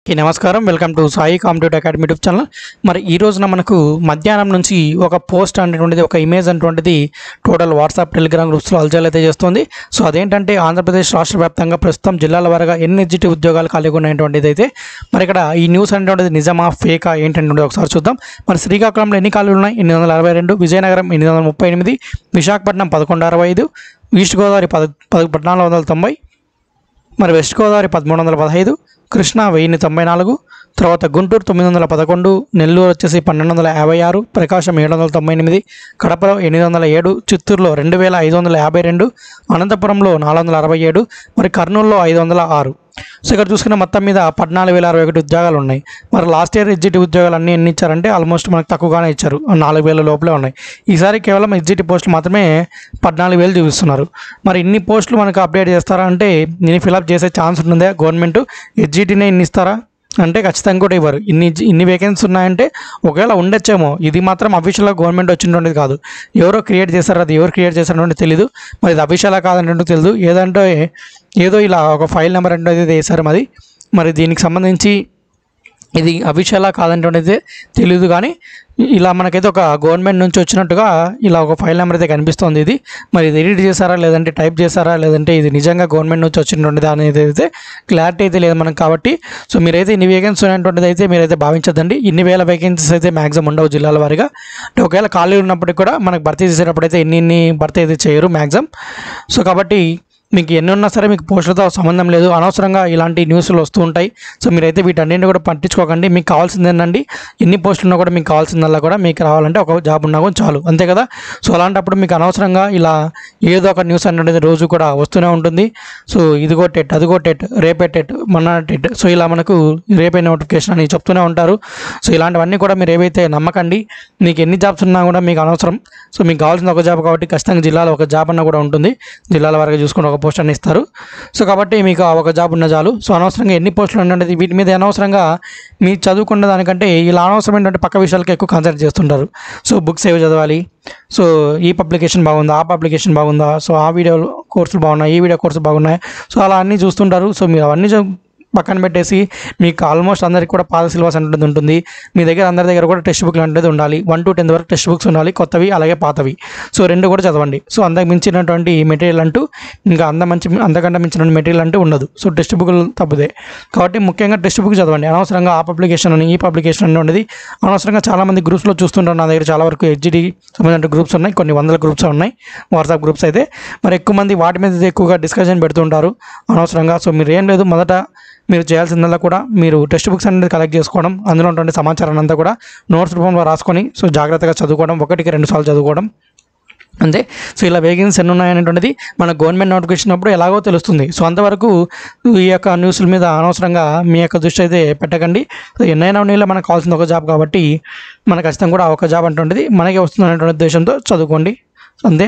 అందరికీ నమస్కారం welcome to Sai competitive academy YouTube channel మరి ఈ రోజున మనకు మధ్యాహ్నం నుంచి ఒక పోస్ట్ అనేటువంటిది ఒక ఇమేజ్ అనేటువంటిది టోటల్ వాట్సాప్ టెలిగ్రామ్ గ్రూప్స్లో అల్జల్ అయితే చేస్తుంది సో అదేంటంటే ఆంధ్రప్రదేశ్ రాష్ట్ర వ్యాప్తంగా ప్రస్తుతం జిల్లాల వారీగా ఎన్ని ఎగ్జిట్ ఉద్యోగాలు ఖాళీగా ఉన్నటువంటిది అయితే మరి ఇక్కడ ఈ న్యూస్ అనేటువంటిది నిజమా ఫేకా ఏంటంటే ఒకసారి చూద్దాం మరి శ్రీకాకుళంలో ఎన్ని ఖాళీలు ఉన్నాయి ఎనిమిది వందల అరవై రెండు విజయనగరం ఎనిమిది వందల ముప్పై ఎనిమిది విశాఖపట్నం పదకొండు అరవై ఐదు ఈస్ట్ గోదావరి పద పద పద్నాలుగు వందల తొంభై మరి వెస్ట్ గోదావరి పదమూడు వందల పదహైదు కృష్ణా వెయ్యిన్ని తొంభై నాలుగు తర్వాత గుంటూరు తొమ్మిది వందల పదకొండు నెల్లూరు వచ్చేసి పన్నెండు వందల యాభై ఆరు ప్రకాశం ఏడు వందల తొంభై ఎనిమిది కడపలో ఎనిమిది వందల ఏడు చిత్తూరులో రెండు వేల ఐదు వందల యాభై రెండు అనంతపురంలో నాలుగు వందల అరవై ఏడు మరి కర్నూలులో ఐదు వందల ఆరు సో ఇక్కడ చూసుకున్న మొత్తం మీద పద్నాలుగు వేల అరవై ఒకటి ఉద్యోగాలు ఉన్నాయి మరి లాస్ట్ ఇయర్ ఎగ్జిట్ ఉద్యోగాలు అన్నీ ఎన్ని ఇచ్చారంటే ఆల్మోస్ట్ మనకు తక్కువగానే ఇచ్చారు నాలుగు వేల లోపలే ఉన్నాయి ఈసారి కేవలం ఎగ్జిట్ పోస్టులు మాత్రమే పద్నాలుగు వేలు చూపిస్తున్నారు మరి ఇన్ని పోస్టులు మనకు అప్డేట్ చేస్తారా అంటే నేను ఫిలప్ చేసే ఛాన్స్ ఉంటుందా గవర్నమెంట్ ఎగ్జిట్నే ఇన్ని ఇస్తారా అంటే ఖచ్చితంగా కూడా ఇవ్వరు ఇన్ని ఇన్ని వేకెన్సీ ఉన్నాయంటే ఒకవేళ ఉండొచ్చేమో ఇది మాత్రం అఫీషియల్గా గవర్నమెంట్ వచ్చినటువంటిది కాదు ఎవరో క్రియేట్ చేశారు అది ఎవరు క్రియేట్ చేశారో తెలియదు మరి ఇది అఫీషియలా కాదంటే తెలియదు ఏదంటే ఏదో ఇలా ఒక ఫైల్ నెంబర్ అనేది వేశారు మరి మరి దీనికి సంబంధించి ఇది అఫీషియలా కాదంటే తెలియదు కానీ ఇలా మనకైతే ఒక గవర్నమెంట్ నుంచి వచ్చినట్టుగా ఇలా ఒక ఫైల్ నెంబర్ అయితే కనిపిస్తుంది ఇది మరి ఇది ఎడిట్ చేశారా లేదంటే టైప్ చేశారా లేదంటే ఇది నిజంగా గవర్నమెంట్ నుంచి వచ్చినటువంటిది అనేది అయితే క్లారిటీ అయితే లేదు మనకు కాబట్టి సో మీరైతే ఇన్ని వేకెన్సీ ఉన్నటువంటిది అయితే మీరైతే భావించద్దండి ఇన్ని వేల వేకెన్సీస్ అయితే మ్యాక్సిమం ఉండవు జిల్లాల వారీగా అంటే ఒకవేళ ఖాళీ ఉన్నప్పటికీ కూడా మనకు భర్తీ చేసేటప్పుడు అయితే ఇన్ని ఇన్ని భర్తీ అయితే చేయరు మ్యాక్సిమం సో కాబట్టి మీకు ఎన్ని ఉన్నా సరే మీకు పోస్టులతో సంబంధం లేదు అనవసరంగా ఇలాంటి న్యూస్లు వస్తూ ఉంటాయి సో మీరైతే వీటన్నింటిని కూడా పట్టించుకోకండి మీకు కావాల్సింది ఏంటండి ఎన్ని పోస్టులు ఉన్నా కూడా మీకు కావాల్సిందల్లా కూడా మీకు రావాలంటే ఒక జాబ్ ఉన్నా కూడా చాలు అంతే కదా సో అలాంటప్పుడు మీకు అనవసరంగా ఇలా ఏదో ఒక న్యూస్ అనేది రోజు కూడా వస్తూనే ఉంటుంది సో ఇదిగో టెట్ అదిగో టెట్ రేపే టెట్ మొన్న టెట్ సో ఇలా మనకు రేపే నోటిఫికేషన్ అని చెప్తూనే ఉంటారు సో ఇలాంటివన్నీ కూడా మీరు ఏవైతే నమ్మకండి మీకు ఎన్ని జాబ్స్ ఉన్నా కూడా మీకు అనవసరం సో మీకు కావాల్సిన ఒక జాబ్ కాబట్టి ఖచ్చితంగా జిల్లాలో ఒక జాబ్ అన్న కూడా ఉంటుంది జిల్లాల వరకు చూసుకుని ఒక పోస్ట్ అని ఇస్తారు సో కాబట్టి మీకు ఆ ఒక జాబ్ ఉన్న చాలు సో అనవసరంగా ఎన్ని పోస్టులు ఉన్నది వీటి మీద అనవసరంగా మీ చదువుకున్న దానికంటే ఇలా అనవసరమైనటువంటి పక్క విషయాలకి ఎక్కువ కాన్సన్ట్రేట్ చేస్తుంటారు సో బుక్స్ ఏవి చదవాలి సో ఈ పబ్లికేషన్ బాగుందా ఆ పబ్లికేషన్ బాగుందా సో ఆ వీడియో కోర్సులు బాగున్నాయి ఈ వీడియో కోర్సులు బాగున్నాయి సో అలా అన్నీ చూస్తుంటారు సో మీరు అవన్నీ చూ- పక్కన పెట్టేసి మీకు ఆల్మోస్ట్ అందరికి కూడా పాత సిలబస్ అనేది ఉంటుంది మీ దగ్గర అందరి దగ్గర కూడా టెక్స్ట్ బుక్లు అనేది ఉండాలి వన్ టు టెన్త్ వరకు టెక్స్ట్ బుక్స్ ఉండాలి కొత్తవి అలాగే పాతవి సో రెండు కూడా చదవండి సో అంతకు మించినటువంటి మెటీరియల్ అంటూ ఇంకా అంత మంచి అంతకంటే మించిన మెటీరియల్ అంటూ ఉండదు సో టెక్స్ట్ బుక్లు తప్పుదే కాబట్టి ముఖ్యంగా టెక్స్ట్ బుక్ చదవండి అనవసరంగా ఆ పబ్లికేషన్ అని ఈ పబ్లికేషన్ అని ఉండేది అనవసరంగా చాలామంది గ్రూప్స్లో చూస్తుంటారు నా దగ్గర చాలా వరకు హెచ్డి సంబంధించిన గ్రూప్స్ ఉన్నాయి కొన్ని వందల గ్రూప్స్ ఉన్నాయి వాట్సాప్ గ్రూప్స్ అయితే మరి ఎక్కువ మంది వాటి మీద ఎక్కువగా డిస్కషన్ పెడుతుంటారు అనవసరంగా సో మీరు ఏం లేదు మొదట మీరు చేయాల్సిందల్లా కూడా మీరు టెక్స్ట్ బుక్స్ అనేది కలెక్ట్ చేసుకోవడం అందులో ఉన్నటువంటి సమాచారాన్ని అంతా కూడా నోట్స్ రూపంలో రాసుకొని సో జాగ్రత్తగా చదువుకోవడం ఒకటికి రెండు సార్లు చదువుకోవడం అంతే సో ఇలా వేకెన్సీ ఎన్ని ఉన్నాయనేటువంటిది మన గవర్నమెంట్ నోటిఫికేషన్ అప్పుడు ఎలాగో తెలుస్తుంది సో అంతవరకు ఈ యొక్క న్యూస్ల మీద అనవసరంగా మీ యొక్క దృష్టి అయితే పెట్టకండి సో ఎన్నైనా నీళ్ళు మనకు కావాల్సిన ఒక జాబ్ కాబట్టి మనకు ఖచ్చితంగా కూడా ఆ ఒక జాబ్ అంటుంటుంది మనకే వస్తుంది అనేటువంటి ఉద్దేశంతో చదువుకోండి అంతే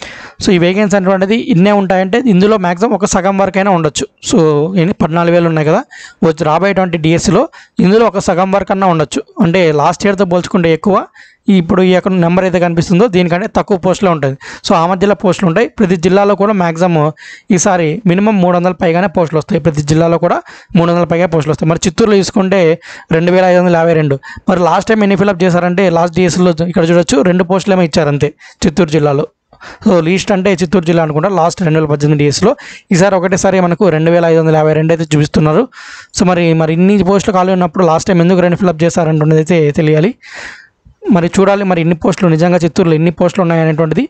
సో ఈ వేకెన్సీ అనేటువంటిది ఇన్నే ఉంటాయంటే ఇందులో మ్యాక్సిమం ఒక సగం వరకైనా ఉండొచ్చు సో ఎన్ని పద్నాలుగు వేలు ఉన్నాయి కదా వచ్చి రాబోయేటువంటి డిఎస్సిలో ఇందులో ఒక సగం వరకు అన్నా ఉండొచ్చు అంటే లాస్ట్ ఇయర్తో పోల్చుకుంటే ఎక్కువ ఇప్పుడు ఈ యొక్క నెంబర్ అయితే కనిపిస్తుందో దీనికంటే తక్కువ పోస్టులో ఉంటుంది సో ఆ మధ్యలో పోస్టులు ఉంటాయి ప్రతి జిల్లాలో కూడా మ్యాక్సిమం ఈసారి మినిమం మూడు వందల పైగానే పోస్టులు వస్తాయి ప్రతి జిల్లాలో కూడా మూడు వందల పైగా పోస్టులు వస్తాయి మరి చిత్తూరులో చూసుకుంటే రెండు వేల ఐదు వందల యాభై రెండు మరి లాస్ట్ టైం ఎన్ని ఫిల్అప్ చేశారంటే లాస్ట్ డిఎస్లో ఇక్కడ చూడొచ్చు రెండు పోస్టులు ఏమో ఇచ్చారు అంతే చిత్తూరు జిల్లాలో సో లీస్ట్ అంటే చిత్తూరు జిల్లా అనుకుంటా లాస్ట్ రెండు వేల పద్దెనిమిది డేస్లో ఈసారి ఒకటేసారి మనకు రెండు వేల ఐదు వందల యాభై రెండు అయితే చూపిస్తున్నారు సో మరి మరి ఇన్ని పోస్టులు ఖాళీ ఉన్నప్పుడు లాస్ట్ టైం ఎందుకు రెండు ఫిల్అప్ చేశారంటున్నది అయితే తెలియాలి మరి చూడాలి మరి ఇన్ని పోస్టులు నిజంగా చిత్తూరులో ఎన్ని పోస్టులు ఉన్నాయనేటువంటిది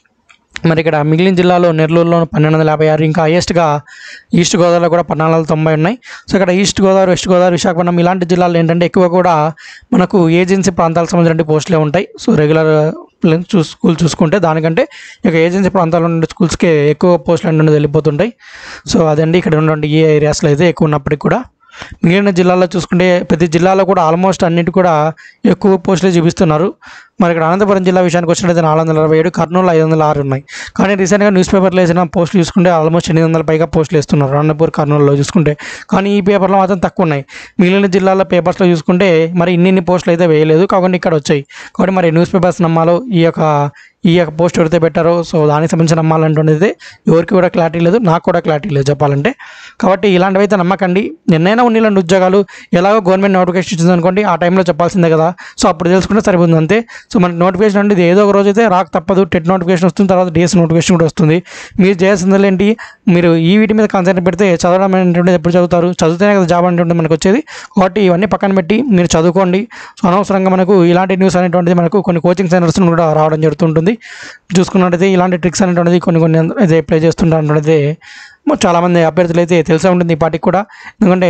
మరి ఇక్కడ మిగిలిన జిల్లాలో నెల్లూరులో పన్నెండు వందల యాభై ఆరు ఇంకా హైయెస్ట్గా ఈస్ట్ గోదావరిలో కూడా పద్నాలుగు వందల తొంభై ఉన్నాయి సో ఇక్కడ ఈస్ట్ గోదావరి వెస్ట్ గోదావరి విశాఖపట్నం ఇలాంటి జిల్లాలు ఏంటంటే ఎక్కువ కూడా మనకు ఏజెన్సీ ప్రాంతాలకు సంబంధించిన పోస్టులే ఉంటాయి సో రెగ్యులర్ చూ స్కూల్ చూసుకుంటే దానికంటే ఇక ఏజెన్సీ ప్రాంతాల్లో ఉండే స్కూల్స్కి ఎక్కువ పోస్టులు అనేవి వెళ్ళిపోతుంటాయి సో అదండి ఇక్కడ ఉన్నటువంటి ఈ ఏరియాస్లో అయితే ఎక్కువ ఉన్నప్పటికీ కూడా మిగిలిన జిల్లాల్లో చూసుకుంటే ప్రతి జిల్లాలో కూడా ఆల్మోస్ట్ అన్నిటి కూడా ఎక్కువ పోస్టులే చూపిస్తున్నారు మరి ఇక్కడ అనంతపురం జిల్లా విషయానికి వచ్చినట్లయితే నాలుగు వందల అరవై ఏడు కర్నూలు ఐదు వందల ఆరు ఉన్నాయి కానీ రీసెంట్గా న్యూస్ పేపర్లో వేసిన పోస్టులు చూసుకుంటే ఆల్మోస్ట్ ఎనిమిది వందల పైగా పోస్టులు వేస్తున్నారు అనంతపూర్ కర్నూలులో చూసుకుంటే కానీ ఈ పేపర్లో మాత్రం తక్కువ ఉన్నాయి మిగిలిన జిల్లాల పేపర్స్లో చూసుకుంటే మరి ఇన్ని ఇన్ని పోస్టులు అయితే వేయలేదు కాబట్టి ఇక్కడ వచ్చాయి కాబట్టి మరి న్యూస్ పేపర్స్ నమ్మాలో ఈ యొక్క ఈ యొక్క పోస్ట్ ఎవరైతే పెట్టారో సో దానికి సంబంధించిన నమ్మాలంటున్నది ఎవరికి కూడా క్లారిటీ లేదు నాకు కూడా క్లారిటీ లేదు చెప్పాలంటే కాబట్టి ఇలాంటివి అయితే నమ్మకండి ఎన్నైనా ఉన్న ఇలాంటి ఉద్యోగాలు ఎలాగో గవర్నమెంట్ నోటిఫికేషన్ ఇచ్చింది అనుకోండి ఆ టైంలో చెప్పాల్సిందే కదా సో అప్పుడు తెలుసుకుంటే సరిపోతుంది అంతే సో మనకి నోటిఫికేషన్ అనేది ఏదో ఒక రోజు అయితే రాక తప్పదు టెట్ నోటిఫికేషన్ వస్తుంది తర్వాత డిఎస్ నోటిఫికేషన్ కూడా వస్తుంది మీరు చేయాల్సింది ఏంటి మీరు ఈ వీటి మీద కాన్సన్ట్రేట్ పెడితే చదవడం అనేటువంటిది ఎప్పుడు చదువుతారు చదివితేనే కదా జాబ్ అనేటువంటి మనకు వచ్చేది కాబట్టి ఇవన్నీ పక్కన పెట్టి మీరు చదువుకోండి సో అనవసరంగా మనకు ఇలాంటి న్యూస్ అనేటువంటిది మనకు కొన్ని కోచింగ్ సెంటర్స్ కూడా రావడం జరుగుతుంటుంది చూసుకున్నట్టయితే ఇలాంటి ట్రిక్స్ అనేటువంటిది కొన్ని కొన్ని అయితే అప్లై చేస్తుంటారు అనేటువంటిది చాలామంది అభ్యర్థులు అయితే తెలిసే ఉంటుంది ఈ పాటికి కూడా ఎందుకంటే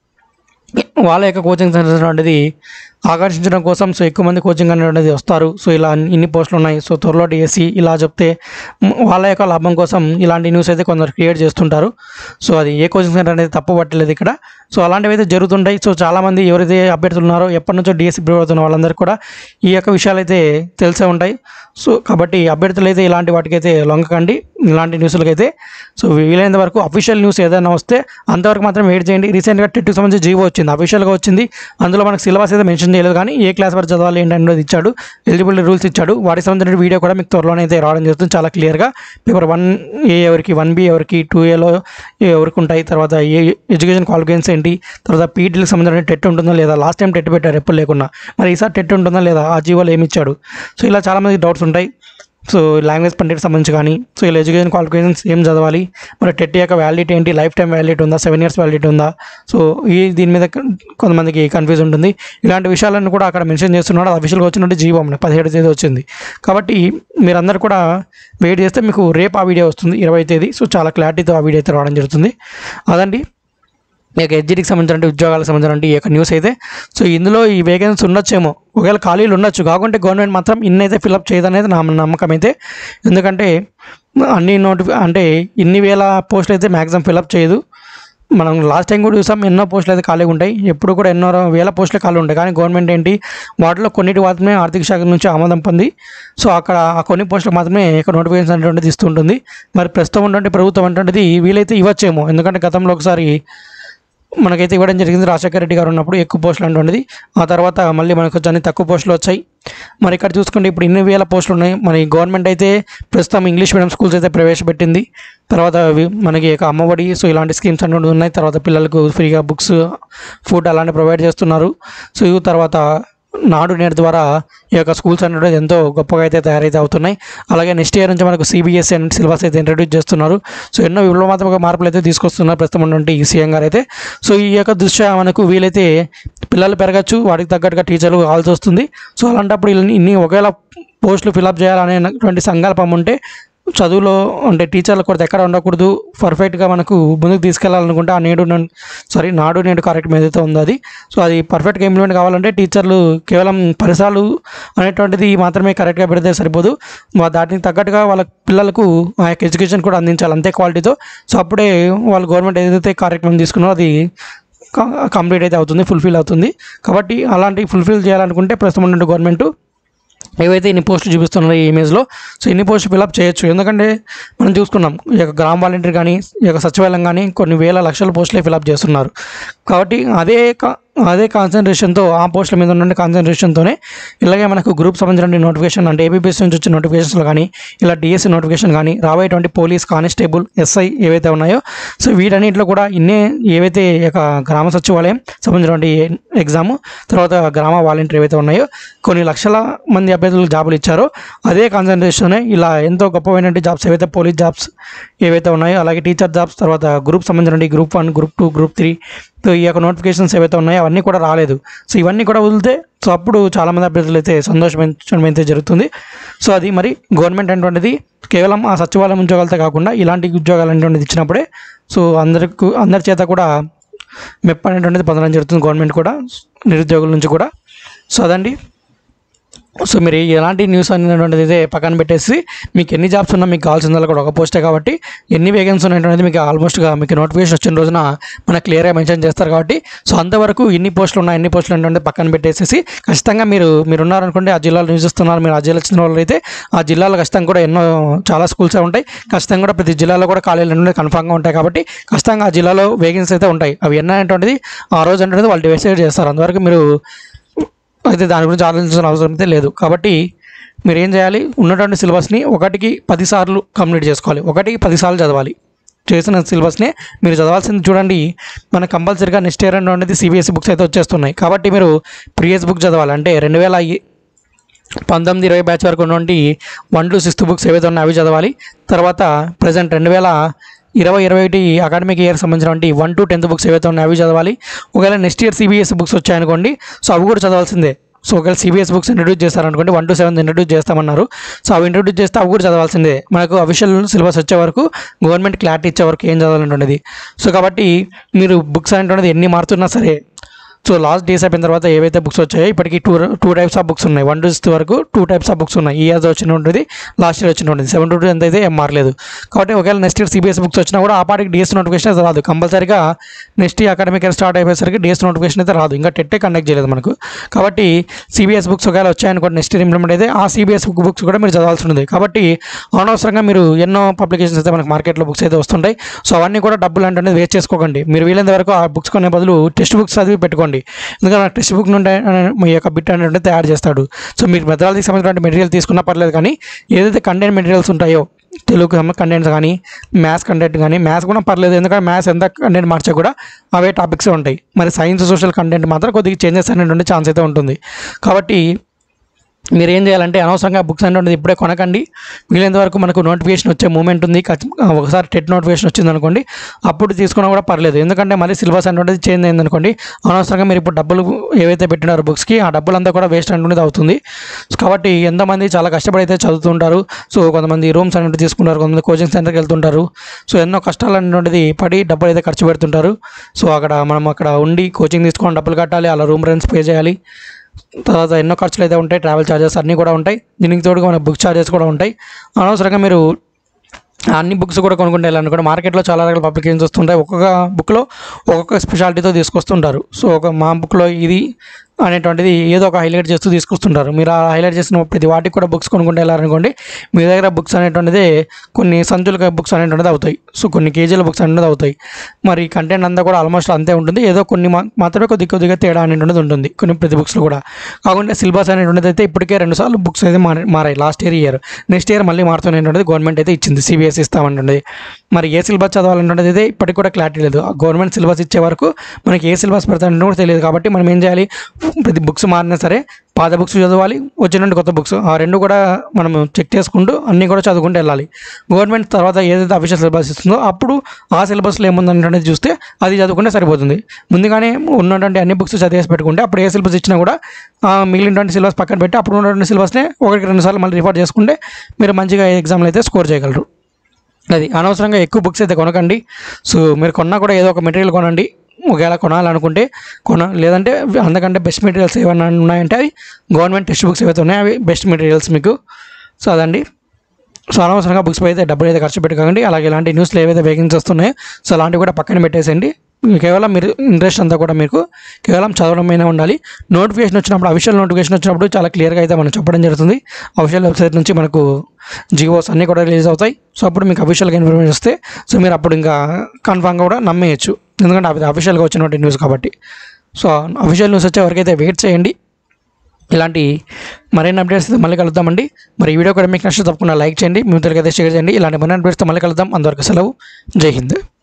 వాళ్ళ యొక్క కోచింగ్ సెంటర్స్ అనేది ఆకర్షించడం కోసం సో ఎక్కువ మంది కోచింగ్ అనేది వస్తారు సో ఇలా ఇన్ని పోస్టులు ఉన్నాయి సో త్వరలో డిఎస్సి ఇలా చెప్తే మ్, వాళ్ళ యొక్క లాభం కోసం ఇలాంటి న్యూస్ అయితే కొందరు క్రియేట్ చేస్తుంటారు సో అది ఏ కోచింగ్ సెంటర్ అనేది తప్పు పట్టలేదు ఇక్కడ సో అలాంటివి అయితే జరుగుతుంటాయి సో చాలామంది ఎవరైతే అభ్యర్థులు ఉన్నారో ఎప్పటి నుంచో డిఎస్సి ప్రిపేర్ అవుతున్న వాళ్ళందరికీ కూడా ఈ యొక్క విషయాలు అయితే తెలిసే ఉంటాయి సో కాబట్టి అభ్యర్థులు అయితే ఇలాంటి వాటికైతే లొంగకండి ఇలాంటి న్యూస్లకైతే సో వీలైనంత వరకు అఫీషియల్ న్యూస్ ఏదైనా వస్తే అంతవరకు మాత్రం వెయిట్ చేయండి రీసెంట్గా టెట్కి సంబంధించి జీవో వచ్చింది అఫీషియల్గా వచ్చింది అందులో మనకు సిలబస్ అయితే మెన్షన్ చేయలేదు కానీ ఏ క్లాస్ వరకు చదవాలి ఏంటనేది ఇచ్చాడు ఎలిజిబిలిటీ రూల్స్ ఇచ్చాడు వాటికి సంబంధించిన వీడియో కూడా మీకు త్వరలోనే అయితే రావడం జరుగుతుంది చాలా క్లియర్గా పేపర్ వన్ ఏ ఎవరికి వన్ బి ఎవరికి టూ ఏలో ఎవరికి ఉంటాయి తర్వాత ఏ ఎడ్యుకేషన్ క్వాలిఫికేషన్స్ ఏంటి తర్వాత పీటీలకు సంబంధించిన టెట్ ఉంటుందా లేదా లాస్ట్ టైం టెట్ పెట్టారు ఎప్పుడు లేకున్నా మరి ఈసారి టెట్ ఉంటుందా లేదా ఆ జీవోలో ఏమి ఇచ్చాడు సో ఇలా చాలామంది డౌట్స్ ఉంటాయి సో లాంగ్వేజ్ పండిట్ సంబంధించి కానీ సో ఇలా ఎడ్యుకేషన్ క్వాలిఫికేషన్స్ ఏం చదవాలి మరి టెట్ యొక్క వ్యాలిడిటీ ఏంటి లైఫ్ టైం వ్యాలిడిటీ ఉందా సెవెన్ ఇయర్స్ వ్యాలిడిటీ ఉందా సో ఈ దీని మీద కొంతమందికి కన్ఫ్యూజ్ ఉంటుంది ఇలాంటి విషయాలను కూడా అక్కడ మెన్షన్ చేస్తున్నాడు అది అఫీషియల్గా వచ్చినట్టు జీవో మనకి పదిహేడు తేదీ వచ్చింది కాబట్టి మీరందరూ కూడా వెయిట్ చేస్తే మీకు రేపు ఆ వీడియో వస్తుంది ఇరవై తేదీ సో చాలా క్లారిటీతో ఆ వీడియో అయితే రావడం జరుగుతుంది అదండి ఈ యొక్క ఎడ్జిటికి సంబంధించిన ఉద్యోగాలకు సంబంధించిన ఈ యొక్క న్యూస్ అయితే సో ఇందులో ఈ వేకెన్సీ ఉండొచ్చేమో ఒకవేళ ఖాళీలు ఉండొచ్చు కాకుంటే గవర్నమెంట్ మాత్రం ఇన్ని అయితే ఫిలప్ చేయదనేది నా నమ్మకం అయితే ఎందుకంటే అన్ని నోటిఫి అంటే ఇన్ని వేల పోస్టులు అయితే మ్యాక్సిమం ఫిలప్ చేయదు మనం లాస్ట్ టైం కూడా చూసాం ఎన్నో పోస్టులు అయితే ఖాళీగా ఉంటాయి ఎప్పుడు కూడా ఎన్నో వేల పోస్టులు ఖాళీ ఉంటాయి కానీ గవర్నమెంట్ ఏంటి వాటిలో కొన్నిటి మాత్రమే ఆర్థిక శాఖ నుంచి ఆమోదం పొంది సో అక్కడ ఆ కొన్ని పోస్టులకు మాత్రమే ఇక్కడ నోటిఫికేషన్ అనేటువంటిది ఇస్తుంటుంది మరి ప్రస్తుతం ఉన్నటువంటి ప్రభుత్వం అనేటువంటిది వీలైతే ఇవ్వచ్చేమో ఎందుకంటే గతంలో ఒకసారి మనకైతే ఇవ్వడం జరిగింది రాజశేఖర రెడ్డి గారు ఉన్నప్పుడు ఎక్కువ పోస్టులు అనేటువంటిది ఆ తర్వాత మళ్ళీ మనకు కొన్ని తక్కువ పోస్టులు వచ్చాయి మరి ఇక్కడ చూసుకుంటే ఇప్పుడు ఇన్ని వేల పోస్టులు ఉన్నాయి మరి గవర్నమెంట్ అయితే ప్రస్తుతం ఇంగ్లీష్ మీడియం స్కూల్స్ అయితే ప్రవేశపెట్టింది తర్వాత అవి మనకి ఇక అమ్మఒడి సో ఇలాంటి స్కీమ్స్ అనేవి ఉన్నాయి తర్వాత పిల్లలకు ఫ్రీగా బుక్స్ ఫుడ్ అలాంటివి ప్రొవైడ్ చేస్తున్నారు సో ఇవి తర్వాత నాడు నేడు ద్వారా ఈ యొక్క స్కూల్స్ అనేవి ఎంతో గొప్పగా అయితే తయారైతే అవుతున్నాయి అలాగే నెక్స్ట్ ఇయర్ నుంచి మనకు సిబిఎస్ఈ అండ్ సిలబస్ అయితే ఇంట్రడ్యూస్ చేస్తున్నారు సో ఎన్నో విప్లవాత్మక మార్పులు అయితే తీసుకొస్తున్నారు ప్రస్తుతం ఉన్నటువంటి ఈ సీఎం గారు అయితే సో ఈ యొక్క దృష్ట్యా మనకు వీలైతే పిల్లలు పెరగచ్చు వాటికి తగ్గట్టుగా టీచర్లు కావాల్సి వస్తుంది సో అలాంటప్పుడు ఇన్ని ఇన్ని ఒకవేళ పోస్టులు ఫిలప్ చేయాలనేటువంటి సంకల్పం ఉంటే చదువులో అంటే టీచర్ల కొరత ఎక్కడ ఉండకూడదు పర్ఫెక్ట్గా మనకు ముందుకు తీసుకెళ్లాలనుకుంటే ఆ నేడు సారీ నాడు నేడు కార్యక్రమం ఏదైతే ఉందో అది సో అది పర్ఫెక్ట్గా ఇంప్లిమెంట్ కావాలంటే టీచర్లు కేవలం పరిసరాలు అనేటువంటిది మాత్రమే కరెక్ట్గా పెడితే సరిపోదు వా- దానికి తగ్గట్టుగా వాళ్ళ పిల్లలకు ఆ యొక్క ఎడ్యుకేషన్ కూడా అందించాలి అంతే క్వాలిటీతో సో అప్పుడే వాళ్ళు గవర్నమెంట్ ఏదైతే కార్యక్రమం తీసుకున్నారో అది కంప్లీట్ అయితే అవుతుంది ఫుల్ఫిల్ అవుతుంది కాబట్టి అలాంటి ఫుల్ఫిల్ చేయాలనుకుంటే ప్రస్తుతం ఉన్న గవర్నమెంట్ ఏవైతే ఇన్ని పోస్టులు చూపిస్తున్నారో ఈ ఇమేజ్లో సో ఇన్ని పోస్టులు ఫిలప్ చేయొచ్చు ఎందుకంటే మనం చూసుకున్నాం ఈ యొక్క గ్రామ వాలంటీర్ కానీ ఈ యొక్క సచివాలయం కానీ కొన్ని వేల లక్షల పోస్టులే ఫిలప్ చేస్తున్నారు కాబట్టి అదే కా- అదే కాన్సన్ట్రేషన్తో ఆ పోస్టుల మీద ఉన్న కాన్సన్ట్రేషన్తోనే ఇలాగే మనకు గ్రూప్ సంబంధించిన నోటిఫికేషన్ అంటే ఏబీపీఎస్ నుంచి వచ్చిన నోటిఫికేషన్లు కానీ ఇలా డిఎస్సి నోటిఫికేషన్ కానీ రాబోయేటువంటి పోలీస్ కానిస్టేబుల్ ఎస్ఐ ఏవైతే ఉన్నాయో సో వీటన్నిటిలో కూడా ఇన్నే ఏవైతే ఈ యొక్క గ్రామ సచివాలయం సంబంధించినటువంటి ఎగ్జామ్ తర్వాత గ్రామ వాలంటీర్ ఏవైతే ఉన్నాయో కొన్ని లక్షల మంది అభ్యర్థులకు జాబులు ఇచ్చారో అదే కాన్సన్ట్రేషనే ఇలా ఎంతో గొప్పమైనటువంటి జాబ్స్ ఏవైతే పోలీస్ జాబ్స్ ఏవైతే ఉన్నాయో అలాగే టీచర్ జాబ్స్ తర్వాత గ్రూప్ సంబంధించిన group one group two group three so ఈ యొక్క నోటిఫికేషన్స్ ఏవైతే ఉన్నాయో అవన్నీ కూడా రాలేదు సో ఇవన్నీ కూడా వదిలితే సో అప్పుడు చాలామంది అభ్యర్థులు అయితే సంతోషించడం అయితే జరుగుతుంది సో అది మరి గవర్నమెంట్ అనేటువంటిది కేవలం ఆ సచివాలయం ఉద్యోగాలతో కాకుండా ఇలాంటి ఉద్యోగాలు అనేటువంటిది ఇచ్చినప్పుడే సో అందరికి అందరి చేత కూడా మెప్ప అనేటువంటిది పొందడం జరుగుతుంది గవర్నమెంట్ కూడా నిరుద్యోగుల నుంచి కూడా సో అదండి సో మీరు ఎలాంటి న్యూస్ అనేటువంటిది అయితే పక్కన పెట్టేసి మీకు ఎన్ని జాబ్స్ ఉన్నా మీకు కావాల్సిందో కూడా ఒక పోస్టే కాబట్టి ఎన్ని వేకెన్సీ ఉన్నటువంటిది మీకు ఆల్మోస్ట్గా మీకు నోటిఫికేషన్ వచ్చిన రోజున మనకు క్లియర్గా మెన్షన్ చేస్తారు కాబట్టి సో అంతవరకు ఎన్ని పోస్టులు ఉన్నాయి ఎన్ని పోస్టులు ఉన్నటువంటి పక్కన పెట్టేసేసి ఖచ్చితంగా మీరు మీరు ఉన్నారనుకోండి ఆ జిల్లాలో నివసిస్తున్నారు మీరు ఆ జిల్లా వచ్చిన వాళ్ళు అయితే ఆ జిల్లాలో ఖచ్చితంగా కూడా ఎన్నో చాలా స్కూల్స్ ఉంటాయి ఖచ్చితంగా కూడా ప్రతి జిల్లాలో కూడా కాలేజీలు అనేవి కన్ఫామ్గా ఉంటాయి కాబట్టి ఖచ్చితంగా ఆ జిల్లాలో వేకెన్సీ అయితే ఉంటాయి అవి ఎన్న అనేటువంటిది ఆ రోజు అనేది వాళ్ళు డిసైడ్ చేస్తారు అంతవరకు మీరు అయితే దాని గురించి ఆలోచించాల్సిన అవసరం అయితే లేదు కాబట్టి మీరు ఏం చేయాలి ఉన్నటువంటి సిలబస్ని ఒకటికి పదిసార్లు కంప్లీట్ చేసుకోవాలి ఒకటికి పదిసార్లు చదవాలి చేసిన సిలబస్నే మీరు చదవాల్సింది చూడండి మన కంపల్సరీగా నెక్స్ట్ ఇయర్ అనేది సిబిఎస్ఈ బుక్స్ అయితే వచ్చేస్తున్నాయి కాబట్టి మీరు ప్రీవియస్ బుక్ చదవాలి అంటే రెండు వేల పంతొమ్మిది ఇరవై బ్యాచ్ వరకు ఉన్నటువంటి వన్ టు సిక్స్త్ బుక్స్ ఏవైతే ఉన్నాయో అవి చదవాలి తర్వాత ప్రజెంట్ రెండు వేల ఇరవై ఇరవై ఒకటి అకాడమిక్ ఇయర్ సంబంధించినటువంటి వన్ టు టెన్త్ బుక్స్ ఏవైతే ఉన్నాయో అవి చదవాలి ఒకవేళ నెక్స్ట్ ఇయర్ సిబిఎస్ఈ బుక్స్ వచ్చాయనుకోండి సో అవి కూడా చదవాల్సిందే సో ఒకవేళ సిబిఎస్ బుక్స్ ఇంట్రడ్యూస్ చేస్తారనుకోండి వన్ టు సెవెన్ ఇంట్రడ్యూస్ చేస్తామన్నారు సో అవి ఇంట్రడ్యూస్ చేస్తే అవి కూడా చదవాల్సిందే మనకు అఫీషియల్ సిలబస్ వచ్చే వరకు గవర్నమెంట్ క్లారిటీ ఇచ్చే వరకు ఏం చదవాలంటున్నది సో కాబట్టి మీరు బుక్స్ అనేటువంటిది ఎన్ని మారుతున్నా సరే సో లాస్ట్ డేస్ అయిపోయిన తర్వాత ఏవైతే బుక్స్ వచ్చాయో ఇప్పటికి two two types of books ఉన్నాయి వన్ టు సిక్స్త్ వరకు టూ టైప్స్ ఆఫ్ బుక్స్ ఉన్నాయి ఈ ఇయర్ వచ్చినటువంటిది లాస్ట్ ఇయర్ వచ్చినటువంటిది సెవెన్ టు టూ ఎంత అయితే ఏం మారలేదు కాబట్టి ఒకవేళ నెక్స్ట్ ఇయర్ సిబిఎస్ బుక్స్ వచ్చినా కూడా ఆ పాటికి డిఎస్ నోటిఫికేషన్ అయితే రాదు కంపల్సరీగా next year academic year start అయిపోయేసరికి డిఎస్ నోటిఫికేషన్ అయితే రాదు ఇంకా టెట్టే కండక్ట్ చేయలేదు మనకు కాబట్టి సిబిఎస్ బుక్స్ ఒకవేళ వచ్చాయనుకోండి నెక్స్ట్ ఇయర్ ఇంప్లిమెంట్ అయితే ఆ సిబిఎస్ బుక్స్ కూడా మీరు చదవాల్సి ఉంది కాబట్టి అనవసరంగా మీరు ఎన్నో పబ్లికేషన్స్ అయితే మనకు మార్కెట్లో బుక్స్ అయితే వస్తుంటాయి సో అవన్నీ కూడా డబ్బులు అంటే వేస్ట్ చేసుకోకండి మీరు వీలైనంత వరకు ఆ బుక్స్ కొనే బదులు టెక్స్ట్ బుక్స్ చదివి పెట్టుకోండి ఎందుకంటే టెక్స్ట్ బుక్ నుండి మీ యొక్క బిట్ అనేది తయారు చేస్తాడు సో మీరు మెథడాలజీకి సంబంధించిన మెటీరియల్ తీసుకున్నా పర్లేదు కానీ ఏదైతే కంటెంట్ మెటీరియల్స్ ఉంటాయో తెలుగు కంటెంట్స్ కానీ మ్యాథ్స్ కంటెంట్ కానీ మ్యాథ్స్ కూడా పర్లేదు ఎందుకంటే మ్యాథ్స్ ఎంత కంటెంట్ మార్చా కూడా అవే టాపిక్స్ ఉంటాయి మరి సైన్స్ సోషల్ కంటెంట్ మాత్రం కొద్దిగా చేంజెస్ అనేటువంటి ఛాన్స్ అయితే ఉంటుంది కాబట్టి మీరు ఏం చేయాలంటే అనవసరంగా బుక్స్ అనేటువంటిది ఇప్పుడే కొనకండి వీలైనంత వరకు మనకు నోటిఫికేషన్ వచ్చే మూమెంట్ ఉంది ఖచ్చి- ఒకసారి టెట్ నోటిఫికేషన్ వచ్చింది అనుకోండి అప్పుడు తీసుకున్నా కూడా పర్లేదు ఎందుకంటే మళ్ళీ సిలబస్ అనేటువంటిది చేంజ్ అయింది అనుకోండి అనవసరంగా మీరు ఇప్పుడు డబ్బులు ఏవైతే పెట్టినారో బుక్స్కి ఆ డబ్బులంతా కూడా వేస్ట్ అనేటువంటిది అవుతుంది సో కాబట్టి ఎంతమంది చాలా కష్టపడి అయితే చదువుతుంటారు సో కొంతమంది రూమ్స్ అనేవి తీసుకుంటారు కొంతమంది కోచింగ్ సెంటర్కి వెళ్తుంటారు సో ఎన్నో కష్టాలు అనేటువంటిది పడి డబ్బులు అయితే ఖర్చు పెడుతుంటారు సో అక్కడ మనం అక్కడ ఉండి కోచింగ్ తీసుకొని డబ్బులు కట్టాలి అలా రూమ్ రెంట్స్ పే చేయాలి తర్వాత ఎన్నో ఖర్చులు అయితే ఉంటాయి ట్రావెల్ ఛార్జెస్ అన్నీ కూడా ఉంటాయి దీనికి తోడుగా మన బుక్ ఛార్జెస్ కూడా ఉంటాయి అనవసరంగా మీరు అన్ని బుక్స్ కూడా కొనుక్కుంటే వెళ్ళాలనుకోండి మార్కెట్లో చాలా రకాల పబ్లికేషన్స్ వస్తుంటాయి ఒక్కొక్క బుక్లో ఒక్కొక్క స్పెషాలిటీతో తీసుకొస్తుంటారు సో ఒక మా బుక్లో ఇది అనేటువంటిది ఏదో ఒక హైలైట్ చేస్తూ తీసుకొస్తుంటారు మీరు ఆ హైలైట్ చేసిన ప్రతి వాటికి కూడా బుక్స్ కొనుక్కుంటే వెళ్ళారనుకోండి మీ దగ్గర బుక్స్ అనేటువంటిది కొన్ని సంచుల బుక్స్ అనేటువంటిది అవుతాయి సో కొన్ని కేజీల బుక్స్ అనేటువంటిది అవుతాయి మరి కంటెంట్ అంతా కూడా ఆల్మోస్ట్ అంతే ఉంటుంది ఏదో కొన్ని మా- మాత్రమే కొద్ది కొద్దిగా తేడా అనేటువంటిది ఉంటుంది కొన్ని ప్రతి బుక్స్లో కూడా కాకుండా సిలబస్ అనేటువంటిది అయితే ఇప్పటికే రెండు సార్లు బుక్స్ అయితే మారి మారాయి last year year next year మళ్ళీ మారుతున్నటువంటిది గవర్నమెంట్ అయితే ఇచ్చింది సిబిఎస్ ఇస్తామంటుంది మరి ఏ సిలబస్ చదవాలన్నది అయితే ఇప్పటికి కూడా క్లారిటీ లేదు ఆ గవర్నమెంట్ సిలబస్ ఇచ్చే వరకు మనకి ఏ సిలబస్ పెడతానంటే కూడా తెలియదు కాబట్టి మనం ఏం చేయాలి ప్రతి బుక్స్ మారినా సరే పాత బుక్స్ చదవాలి వచ్చినట్టు కొత్త బుక్స్ ఆ రెండు కూడా మనం చెక్ చేసుకుంటూ అన్నీ కూడా చదువుకుంటూ వెళ్ళాలి గవర్నమెంట్ తర్వాత ఏదైతే అఫీషియల్ సిలబస్ ఇస్తుందో అప్పుడు ఆ సిలబస్లో ఏముందనేది చూస్తే అది చదువుకుంటే సరిపోతుంది ముందుగానే ఉన్నటువంటి అన్ని బుక్స్ చదివేసి పెట్టుకుంటే అప్పుడు ఏ సిలబస్ ఇచ్చినా కూడా ఆ మిగిలినటువంటి సిలబస్ పక్కన పెట్టి అప్పుడు ఉన్నటువంటి సిలబస్నే ఒకటికి రెండు సార్లు మళ్ళీ రిఫర్ చేసుకుంటే మీరు మంచిగా ఎగ్జామ్లు అయితే స్కోర్ చేయగలరు అది అనవసరంగా ఎక్కువ బుక్స్ అయితే కొనకండి సో మీరు కొన్నా కూడా ఏదో ఒక మెటీరియల్ కొనండి ఒకవేళ కొనాలనుకుంటే కొన లేదంటే అందుకంటే బెస్ట్ మెటీరియల్స్ ఏమైనా ఉన్నాయంటే అవి గవర్నమెంట్ టెక్స్ట్ బుక్స్ ఏవైతే ఉన్నాయో అవి బెస్ట్ మెటీరియల్స్ మీకు సో అదండి సో అనవసరంగా బుక్స్ అయితే డబ్బులు అయితే ఖర్చు పెట్టుకోకండి అలాగే ఇలాంటి న్యూస్లో ఏవైతే వేకెన్సీ వస్తున్నాయో సో అలాంటివి కూడా పక్కన పెట్టేసేయండి కేవలం మీరు ఇంట్రెస్ట్ అంతా కూడా మీకు కేవలం చదవడం మీద ఉండాలి నోటిఫికేషన్ వచ్చినప్పుడు అఫీషియల్ నోటిఫికేషన్ వచ్చినప్పుడు చాలా క్లియర్గా అయితే మనం చెప్పడం జరుగుతుంది అఫీషియల్ వెబ్సైట్ నుంచి మనకు జియోస్ అన్నీ కూడా రిలీజ్ అవుతాయి సో అప్పుడు మీకు అఫీషియల్గా ఇన్ఫర్మేషన్ వస్తే సో మీరు అప్పుడు ఇంకా కన్ఫామ్గా కూడా నమ్మేయచ్చు ఎందుకంటే అది అఫీషియల్గా వచ్చినటువంటి న్యూస్ కాబట్టి సో అఫీషియల్ న్యూస్ వచ్చే వరకైతే వెయిట్ చేయండి ఇలాంటి మరిన్ని అప్డేట్స్ అయితే మళ్ళీ కలుద్దామండి మరి ఈ వీడియో కూడా మీకు నచ్చితే తప్పకుండా లైక్ చేయండి మీ మిత్రులకైతే షేర్ చేయండి ఇలాంటి మరిన్ని అప్డేట్స్తో మళ్ళీ కలుద్దాం అంతవరకు సెలవు జై హింద్